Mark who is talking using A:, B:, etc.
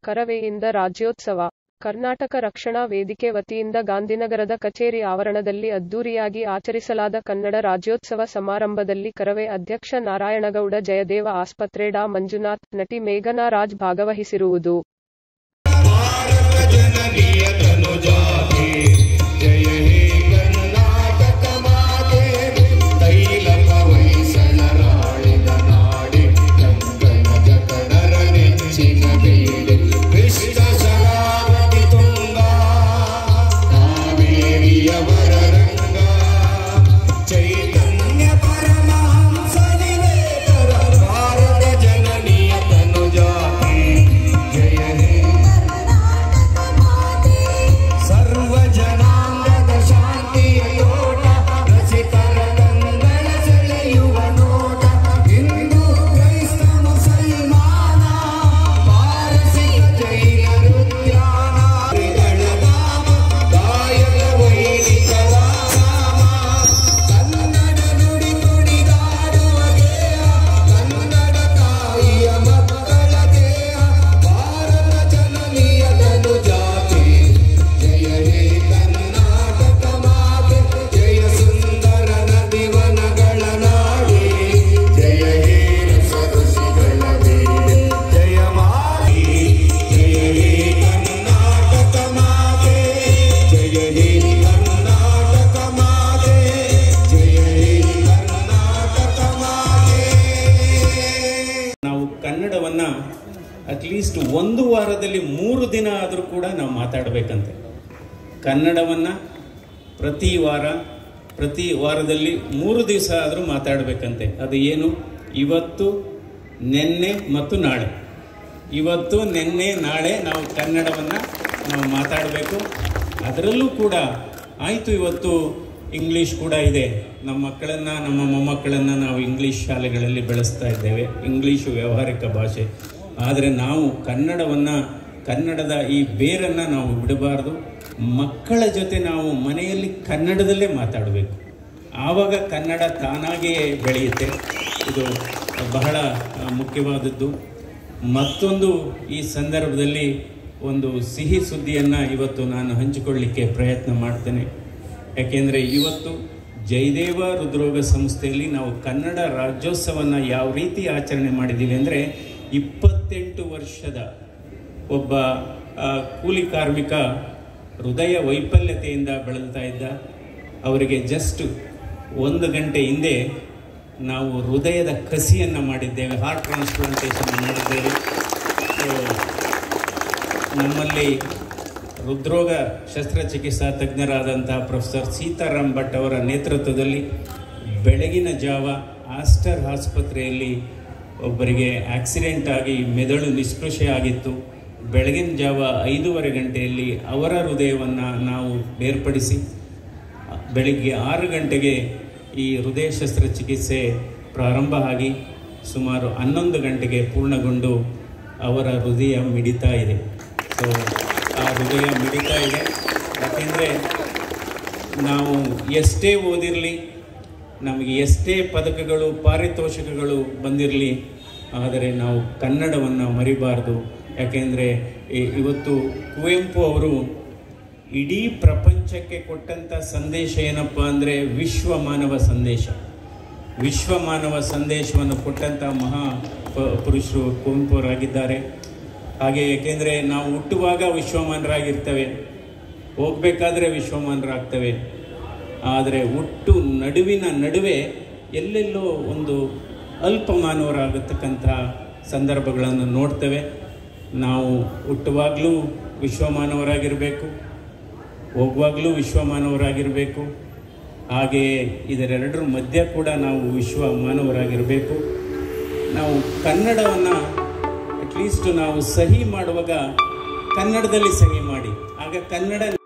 A: ಕರವೆಯಿಂದ ರಾಜ್ಯೋತ್ಸವ ಕರ್ನಾಟಕ ರಕ್ಷಣಾ ವೇದಿಕೆ ವತಿಯಿಂದ ಗಾಂಧಿನಗರದ ಕಚೇರಿ ಆವರಣದಲ್ಲಿ ಅದ್ದೂರಿಯಾಗಿ ಆಚರಿಸಲಾದ ಕನ್ನಡ ರಾಜ್ಯೋತ್ಸವ ಸಮಾರಂಭದಲ್ಲಿ ಕರವೇ ಅಧ್ಯಕ್ಷ ನಾರಾಯಣಗೌಡ ಜಯದೇವ ಆಸ್ಪತ್ರೆ ಡಾ ಮಂಜುನಾಥ್ ನಟಿ ಮೇಘನಾ ರಾಜ್ ಭಾಗವಹಿಸಿರುವುದು
B: ಭಾರತ ಜನನಿಯ ತನುಜಾತೆ ಜಯ ಹೇ ಕರ್ನಾಟಕ ಮಾತೆ ತೈಲ ಪವೈಸಳರಾಳಿದ ನಾಡೆ ಕಂಕಣ ಜಕಣರ ನೆಚ್ಚಿನ ಬೇಡೆ ಕೃಷ್ಣ ಶರಾವತಿ ತುಂಗ ಕಾವೇರಿಯವರ ರಂಗ ಚೈತನ್ಯ ಪರಮಹಂಸ ನಿವೇತರ ಭಾರತ ಜನನಿಯ ತನುಜಾತೆ ಜಯ ಹೇ ಸರ್ವ ಜನಾಂಗದ ಶಾಂತಿಯ ತೋಟ ರಸಿಕರ ಕಂಗಳ ಸೆಳೆಯುವ ನೋಟ ಹಿಂದೂ ಕ್ರೈಸ್ತ ಮುಸಲ್ಮಾನ ಪಾರಸಿಕ ಜೈನರು ಧ್ಯಾನ ಧಾಮ ಗಾಯಕ ವೈದಿಕರ ನಾಮ ಕನ್ನಡ ನುಡಿ ನುಡಿದಾಡುವ ದೇಹ ಕನ್ನಡ ತಾಯಿಯ ಮಕ್ಕಳ ದೇಹ ಭಾರತ ಜನನಿಯ ತನು ಜಾತಿ ಜಯ ಹೇ ಕರ್ನಾಟಕ ಮಾತೆ ಜಯ ಸುಂದರ ನದಿವನಗಳ ನಾಡಿ ಜಯ ಹೇ ರಸಋಷಿಗಳ ಬೇಡೆ ಜಯ ಮಾತೆ ಜಯ ಹೇ ಕರ್ನಾಟಕ ಮಾತೆ ಜಯ ಹೇ ಕರ್ನಾಟಕ ಮಾತೆ ಜಯ ಹೇ ಕರ್ನಾಟಕ ಮಾತೆ
C: ನಾವು ಕನ್ನಡವನ್ನ ಅಟ್ಲೀಸ್ಟ್ ಒಂದು ವಾರದಲ್ಲಿ ಮೂರು ದಿನ ಆದರೂ ಕೂಡ ನಾವು ಮಾತಾಡಬೇಕಂತೆ ಕನ್ನಡವನ್ನ ಪ್ರತಿ ವಾರ ಪ್ರತಿ ವಾರದಲ್ಲಿ ಮೂರು ದಿವಸ ಆದರೂ ಮಾತಾಡಬೇಕಂತೆ ಅದು ಏನು ಇವತ್ತು ನಿನ್ನೆ ಮತ್ತು ನಾಳೆ ಇವತ್ತು ನಿನ್ನೆ ನಾಳೆ ನಾವು ಕನ್ನಡವನ್ನು ನಾವು ಮಾತಾಡಬೇಕು ಅದರಲ್ಲೂ ಕೂಡ ಆಯಿತು ಇವತ್ತು ಇಂಗ್ಲೀಷ್ ಕೂಡ ಇದೆ ನಮ್ಮ ಮಕ್ಕಳನ್ನು ನಮ್ಮ ಮೊಮ್ಮಕ್ಕಳನ್ನು ನಾವು ಇಂಗ್ಲೀಷ್ ಶಾಲೆಗಳಲ್ಲಿ ಬೆಳೆಸ್ತಾ ಇದ್ದೇವೆ ಇಂಗ್ಲೀಷು ವ್ಯಾವಹಾರಿಕ ಭಾಷೆ ಆದರೆ ನಾವು ಕನ್ನಡವನ್ನು ಕನ್ನಡದ ಈ ಬೇರನ್ನು ನಾವು ಬಿಡಬಾರ್ದು ಮಕ್ಕಳ ಜೊತೆ ನಾವು ಮನೆಯಲ್ಲಿ ಕನ್ನಡದಲ್ಲೇ ಮಾತಾಡಬೇಕು ಆವಾಗ ಕನ್ನಡ ತಾನಾಗಿಯೇ ಬೆಳೆಯುತ್ತೆ ಇದು ಬಹಳ ಆ, ಮುಖ್ಯವಾದದ್ದು ಮತ್ತೊಂದು ಈ ಸಂದರ್ಭದಲ್ಲಿ ಒಂದು ಸಿಹಿ ಸುದ್ದಿಯನ್ನು ಇವತ್ತು ನಾನು ಹಂಚಿಕೊಳ್ಳಿಕ್ಕೆ ಪ್ರಯತ್ನ ಮಾಡ್ತೇನೆ ಯಾಕೆಂದರೆ ಇವತ್ತು ಜಯದೇವ ಹೃದ್ರೋಗ ಸಂಸ್ಥೆಯಲ್ಲಿ ನಾವು ಕನ್ನಡ ರಾಜ್ಯೋತ್ಸವನ ಯಾವ ರೀತಿ ಆಚರಣೆ ಮಾಡಿದ್ದೀವಿ ಅಂದರೆ ಇಪ್ಪತ್ತೆಂಟು ವರ್ಷದ ಒಬ್ಬ ಆ, ಕೂಲಿ ಕಾರ್ಮಿಕ ಹೃದಯ ವೈಫಲ್ಯತೆಯಿಂದ ಬಳಲ್ತಾ ಇದ್ದ ಅವರಿಗೆ ಜಸ್ಟ್ ಒಂದು ಗಂಟೆ ಹಿಂದೆ ನಾವು ಹೃದಯದ ಕಸಿಯನ್ನು ಮಾಡಿದ್ದೇವೆ ಹಾರ್ಟ್ ಟ್ರಾನ್ಸ್ಪ್ಲಾಂಟೇಷನ್ ಮಾಡಿದ್ದೇವೆ ಸೊ ನಮ್ಮಲ್ಲಿ ಹೃದ್ರೋಗ ಶಸ್ತ್ರಚಿಕಿತ್ಸಾ ತಜ್ಞರಾದಂತಹ ಪ್ರೊಫೆಸರ್ ಸೀತಾರಾಮ್ ಭಟ್ ಅವರ ನೇತೃತ್ವದಲ್ಲಿ ಬೆಳಗಿನ ಜಾವ ಆಸ್ಟರ್ ಆಸ್ಪತ್ರೆಯಲ್ಲಿ ಒಬ್ಬರಿಗೆ ಆಕ್ಸಿಡೆಂಟ್ ಆಗಿ ಮೆದುಳು ನಿಷ್ಕೃಷೆ ಆಗಿತ್ತು ಬೆಳಗಿನ ಜಾವ ಐದೂವರೆ ಗಂಟೆಯಲ್ಲಿ ಅವರ ಹೃದಯವನ್ನು ನಾವು ಬೇರ್ಪಡಿಸಿ ಬೆಳಿಗ್ಗೆ ಆರು ಗಂಟೆಗೆ ಈ ಹೃದಯ ಶಸ್ತ್ರಚಿಕಿತ್ಸೆ ಪ್ರಾರಂಭ ಆಗಿ ಸುಮಾರು ಹನ್ನೊಂದು ಗಂಟೆಗೆ ಪೂರ್ಣಗೊಂಡು ಅವರ ಹೃದಯ ಮಿಡಿತಾ ಇದೆ ಸೊ ಆ ಹೃದಯ ಮಿಡಿತಾ ಇದೆ ಯಾಕೆಂದರೆ ನಾವು ಎಷ್ಟೇ ಓದಿರಲಿ ನಮಗೆ ಎಷ್ಟೇ ಪದಕಗಳು ಪಾರಿತೋಷಕಗಳು ಬಂದಿರಲಿ ಆದರೆ ನಾವು ಕನ್ನಡವನ್ನು ಮರಿಬಾರ್ದು ಯಾಕೆಂದರೆ ಇವತ್ತು ಕುವೆಂಪು ಅವರು ಇಡೀ ಪ್ರಪಂಚಕ್ಕೆ ಕೊಟ್ಟಂಥ ಸಂದೇಶ ಏನಪ್ಪ ಅಂದರೆ ವಿಶ್ವ ಮಾನವ ಸಂದೇಶ ವಿಶ್ವ ಮಾನವ ಸಂದೇಶವನ್ನು ಕೊಟ್ಟಂಥ ಮಹಾ ಪ- ಪುರುಷರು ಕುವೆಂಪುವರಾಗಿದ್ದಾರೆ ಹಾಗೆ ಏಕೆಂದರೆ ನಾವು ಹುಟ್ಟುವಾಗ ವಿಶ್ವಮಾನರಾಗಿರ್ತೇವೆ ಹೋಗಬೇಕಾದ್ರೆ ವಿಶ್ವಮಾನರಾಗ್ತೇವೆ ಆದರೆ ಹುಟ್ಟು ನಡುವಿನ ನಡುವೆ ಎಲ್ಲೆಲ್ಲೋ ಒಂದು ಅಲ್ಪ ಮಾನವರಾಗತಕ್ಕಂಥ ಸಂದರ್ಭಗಳನ್ನು ನೋಡ್ತೇವೆ ನಾವು ಹುಟ್ಟುವಾಗಲೂ ವಿಶ್ವಮಾನವರಾಗಿರಬೇಕು ಹೋಗುವಾಗಲೂ ವಿಶ್ವಮಾನವರಾಗಿರಬೇಕು ಹಾಗೆಯೇ ಇದರೆರಡರ ಮಧ್ಯ ಕೂಡ ನಾವು ವಿಶ್ವ ಮಾನವರಾಗಿರಬೇಕು ನಾವು ಕನ್ನಡವನ್ನು ಅಟ್ಲೀಸ್ಟ್ ನಾವು ಸಹಿ ಮಾಡುವಾಗ ಕನ್ನಡದಲ್ಲಿ ಸಹಿ ಮಾಡಿ ಆಗ ಕನ್ನಡ